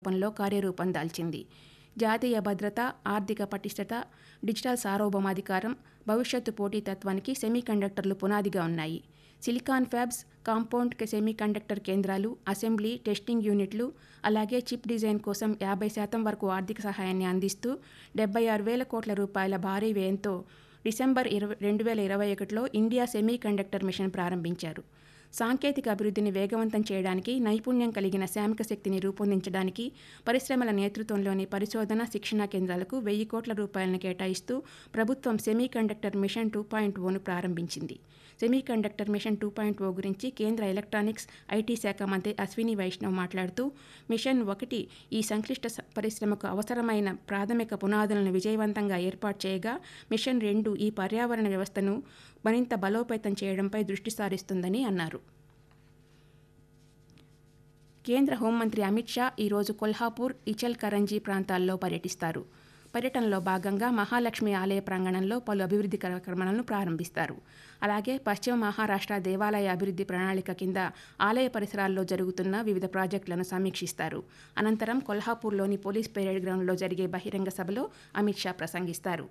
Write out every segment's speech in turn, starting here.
రూపంలో కార్యరూపం దాల్చింది జాతీయ భద్రత ఆర్థిక పటిష్టత డిజిటల్ సార్వభౌమాధికారం భవిష్యత్తు పోటీతత్వానికి సెమీకండక్టర్లు పునాదిగా ఉన్నాయి సిలికాన్ ఫ్యాబ్స్ కాంపౌండ్ సెమీకండక్టర్ కేంద్రాలు అసెంబ్లీ టెస్టింగ్ యూనిట్లు అలాగే చిప్ డిజైన్ కోసం యాభై శాతం వరకు ఆర్థిక సహాయాన్ని అందిస్తూ డెబ్బై ఆరు వేల కోట్ల రూపాయల భారీ వ్యయంతో డిసెంబర్ ఇరవై రెండు వేల ఇరవై ఒకటిలో ఇండియా సెమీకండక్టర్ మిషన్ ప్రారంభించారు సాంకేతిక అభివృద్ధిని వేగవంతం చేయడానికి నైపుణ్యం కలిగిన శ్రామిక శక్తిని రూపొందించడానికి పరిశ్రమల నేతృత్వంలోని పరిశోధన శిక్షణా కేంద్రాలకు వెయ్యి కోట్ల రూపాయలను కేటాయిస్తూ ప్రభుత్వం సెమీకండక్టర్ మిషన్ టూ పాయింట్ ఓను ప్రారంభించింది semiconductor mission two point O గురించి కేంద్ర ఎలక్ట్రానిక్స్ ఐటీ శాఖ మంత్రి అశ్విని వైష్ణవ్ మాట్లాడుతూ మిషన్ ఒకటి ఈ సంక్లిష్ట స- పరిశ్రమకు అవసరమైన ప్రాథమిక పునాదులను విజయవంతంగా ఏర్పాటు చేయగా మిషన్ రెండు ఈ పర్యావరణ వ్యవస్థను మరింత బలోపేతం చేయడంపై దృష్టి సారిస్తుందని అన్నారు కేంద్ర హోంమంత్రి అమిత్ షా ఈరోజు కొల్హాపూర్ ఇచల్ కరంజీ ప్రాంతాల్లో పర్యటిస్తారు పర్యటనలో భాగంగా మహాలక్ష్మి ఆలయ ప్రాంగణంలో పలు అభివృద్ధి కార్యక్రమాలను ప్రారంభిస్తారు అలాగే పశ్చిమ మహారాష్ట్ర దేవాలయ అభివృద్ధి ప్రణాళిక కింద ఆలయ పరిసరాల్లో జరుగుతున్న వివిధ ప్రాజెక్టులను సమీక్షిస్తారు అనంతరం కొల్హాపూర్లోని పోలీస్ పెరేడ్ గ్రౌండ్లో జరిగే బహిరంగ సభలో అమిత్ షా ప్రసంగిస్తారు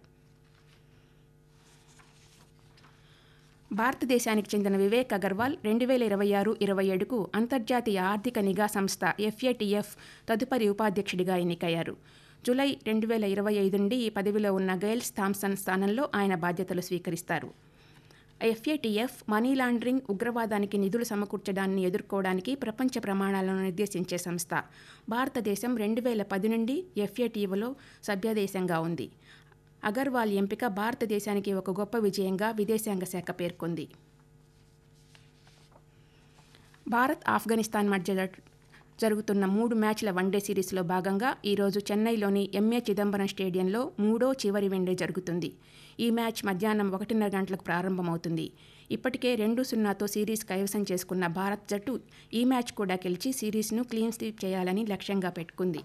భారతదేశానికి చెందిన వివేక్ అగర్వాల్ రెండు వేల ఇరవై ఆరు ఇరవై ఏడుకు అంతర్జాతీయ ఆర్థిక నిఘా సంస్థ ఎఫ్ఏటిఎఫ్ తదుపరి ఉపాధ్యక్షుడిగా ఎన్నికయ్యారు జూలై రెండు వేల ఇరవై ఐదు నుండి ఈ పదవిలో ఉన్న గైల్స్ థామ్సన్ స్థానంలో ఆయన బాధ్యతలు స్వీకరిస్తారు ఎఫ్ఏటిఎఫ్ మనీ లాండరింగ్ ఉగ్రవాదానికి నిధులు సమకూర్చడాన్ని ఎదుర్కోవడానికి ప్రపంచ ప్రమాణాలను నిర్దేశించే సంస్థ భారతదేశం రెండు వేల పది నుండి ఎఫ్ఏటిఎఫ్లో సభ్యదేశంగా ఉంది అగర్వాల్ ఎంపిక భారతదేశానికి ఒక గొప్ప విజయంగా విదేశాంగ శాఖ పేర్కొంది భారత్ ఆఫ్ఘనిస్తాన్ మధ్య జరు- జరుగుతున్న మూడు మ్యాచ్ల వన్డే సిరీస్లో భాగంగా ఈరోజు చెన్నైలోని ఎంఏ చిదంబరం స్టేడియంలో మూడో చివరి వన్డే జరుగుతుంది ఈ మ్యాచ్ మధ్యాహ్నం ఒకటిన్నర గంటలకు ప్రారంభమవుతుంది ఇప్పటికే రెండు సున్నాతో సిరీస్ కైవసం చేసుకున్న భారత్ జట్టు ఈ మ్యాచ్ కూడా గెలిచి సిరీస్ను క్లీన్ స్వీప్ చేయాలని లక్ష్యంగా పెట్టుకుంది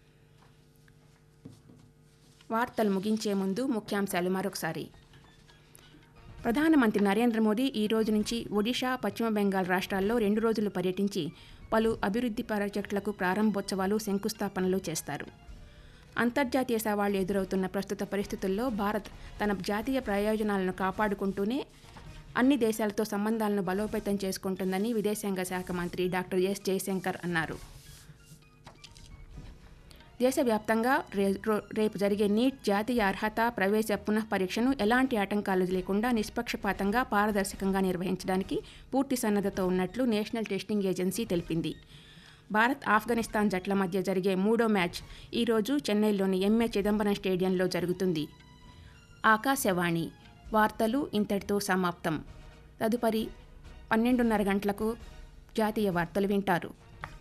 వార్తలు ముగించే ముందు ముఖ్యాంశాలు మరొకసారి ప్రధానమంత్రి నరేంద్ర మోదీ ఈ రోజు నుంచి ఒడిషా పశ్చిమ బెంగాల్ రాష్ట్రాల్లో రెండు రోజులు పర్యటించి పలు అభివృద్ధి ప్రాజెక్టులకు ప్రారంభోత్సవాలు శంకుస్థాపనలు చేస్తారు అంతర్జాతీయ సవాళ్లు ఎదురవుతున్న ప్రస్తుత పరిస్థితుల్లో భారత్ తన జాతీయ ప్రయోజనాలను కాపాడుకుంటూనే అన్ని దేశాలతో సంబంధాలను బలోపేతం చేసుకుంటుందని విదేశాంగ శాఖ మంత్రి డాక్టర్ ఎస్ జయశంకర్ అన్నారు దేశవ్యాప్తంగా రే రో- రేపు జరిగే నీట్ జాతీయ అర్హత ప్రవేశ పునః పరీక్షను ఎలాంటి ఆటంకాలు లేకుండా నిష్పక్షపాతంగా పారదర్శకంగా నిర్వహించడానికి పూర్తి సన్నద్ధతో ఉన్నట్లు నేషనల్ టెస్టింగ్ ఏజెన్సీ తెలిపింది భారత్ ఆఫ్ఘనిస్తాన్ జట్ల మధ్య జరిగే మూడో మ్యాచ్ ఈరోజు చెన్నైలోని ఎంఏ చిదంబరం స్టేడియంలో జరుగుతుంది ఆకాశవాణి వార్తలు ఇంతటితో సమాప్తం తదుపరి పన్నెండున్నర గంటలకు జాతీయ వార్తలు వింటారు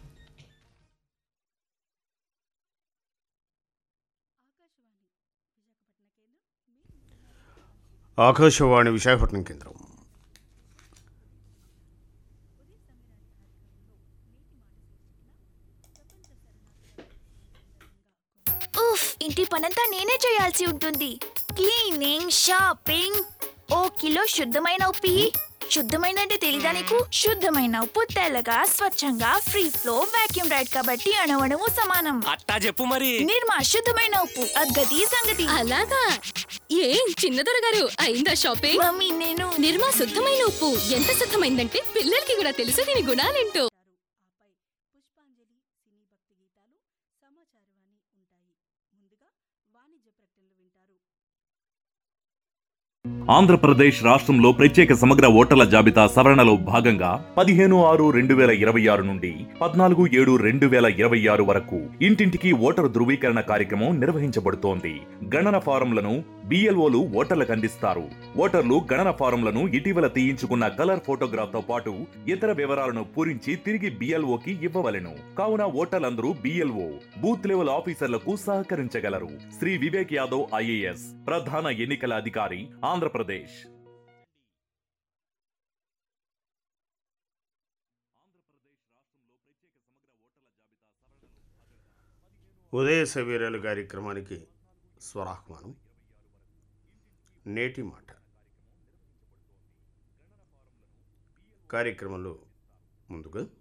ఆకాశవాణి విశాఖపట్నం కేంద్రం ఉఫ్ ఇంటి పనంతా నేనే చేయాల్సి ఉంటుంది క్లీనింగ్ షాపింగ్ ఓ కిలో శుద్ధమైన ఉప్పి శుద్ధమైన అంటే తెలీదా నీకు శుద్ధమైన ఉప్పు తెల్లగా స్వచ్ఛంగా ఫ్రీ ఫ్లో వాక్యూమ్ రైడ్ కాబట్టి అణవణము సమానం అట్టా చెప్పు మరి నిర్మా శుద్ధమైన ఉప్పు అద్గతి సంగతి అలాగా ఏం చిన్నదొర గారు అయిందా షాపింగ్ మమ్మీ నేను నిర్మా శుద్ధమైన ఉప్పు ఎంత శుద్ధమైందంటే పిల్లలకి కూడా తెలుసు దీని గుణాలేంటో ఆంధ్రప్రదేశ్ రాష్ట్రంలో ప్రత్యేక సమగ్ర ఓటర్ల జాబితా సవరణలో భాగంగా పదిహేను ఆరు రెండు వేల ఇరవై ఆరు నుండి పద్నాలుగు ఏడు రెండు వేల ఇరవై ఆరు వరకు ఇంటింటికి ఓటరు ధృవీకరణ కార్యక్రమం నిర్వహించబడుతోంది గణన ఫారంలను బిఎల్ఓలు ఓటర్లకు అందిస్తారు ఓటర్లు గణన ఫారంలను ఇటీవల తీయించుకున్న కలర్ ఫోటోగ్రాఫ్ తో పాటు ఇతర వివరాలను పూరించి తిరిగి బిఎల్ఓకి ఇవ్వవలెను కావున ఓటర్లందరూ బిఎల్ఓ బూత్ లెవెల్ ఆఫీసర్లకు సహకరించగలరు శ్రీ వివేక్ యాదవ్ ఐఏఎస్ ప్రధాన ఎన్నికల అధికారి ఆంధ్రప్రదేశ్ ఉదయ సవీరాలు కార్యక్రమానికి స్వరాహ్వానం నేటి మాట కార్యక్రమంలో ముందుగా